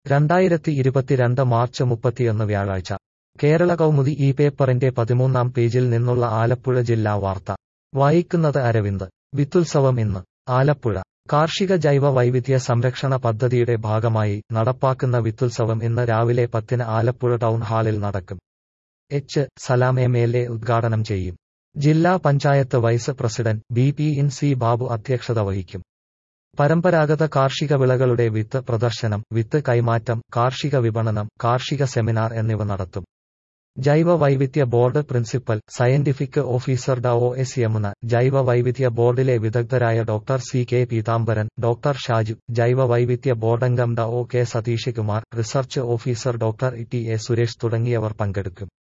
രണ്ടായിരത്തി ഇരുപത്തിരണ്ട് മാർച്ച് മുപ്പത്തിയൊന്ന് വ്യാഴാഴ്ച കേരള കൗമുദി ഈ പേപ്പറിന്റെ പതിമൂന്നാം പേജിൽ നിന്നുള്ള ആലപ്പുഴ ജില്ലാ വാർത്ത വായിക്കുന്നത് അരവിന്ദ് വിത്തുത്സവം ഇന്ന് ആലപ്പുഴ കാർഷിക ജൈവ വൈവിധ്യ സംരക്ഷണ പദ്ധതിയുടെ ഭാഗമായി നടപ്പാക്കുന്ന വിത്തുത്സവം ഇന്ന് രാവിലെ പത്തിന് ആലപ്പുഴ ടൗൺ ഹാളിൽ നടക്കും H Salam M L A ഉദ്ഘാടനം ചെയ്യും ജില്ലാ panchayat vice president B P N C Babu അധ്യക്ഷത വഹിക്കും പരമ്പരാഗത കാർഷിക വിളകളുടെ വിത്ത് പ്രദർശനം വിത്ത് കൈമാറ്റം കാർഷിക വിപണനം കാർഷിക സെമിനാർ എന്നിവ നടത്തും ജൈവ വൈവിധ്യ ബോർഡ് പ്രിൻസിപ്പൽ സയന്റിഫിക് ഓഫീസർ ഡ ഒ എസ് യമുന ജൈവ വൈവിധ്യ ബോർഡിലെ വിദഗ്ധരായ doctor C K Peethambaran doctor Shaju ജൈവ വൈവിധ്യ ബോർഡംഗം ഡ ഒ K Satheesh Kumar research officer doctor T A Suresh തുടങ്ങിയവർ പങ്കെടുക്കും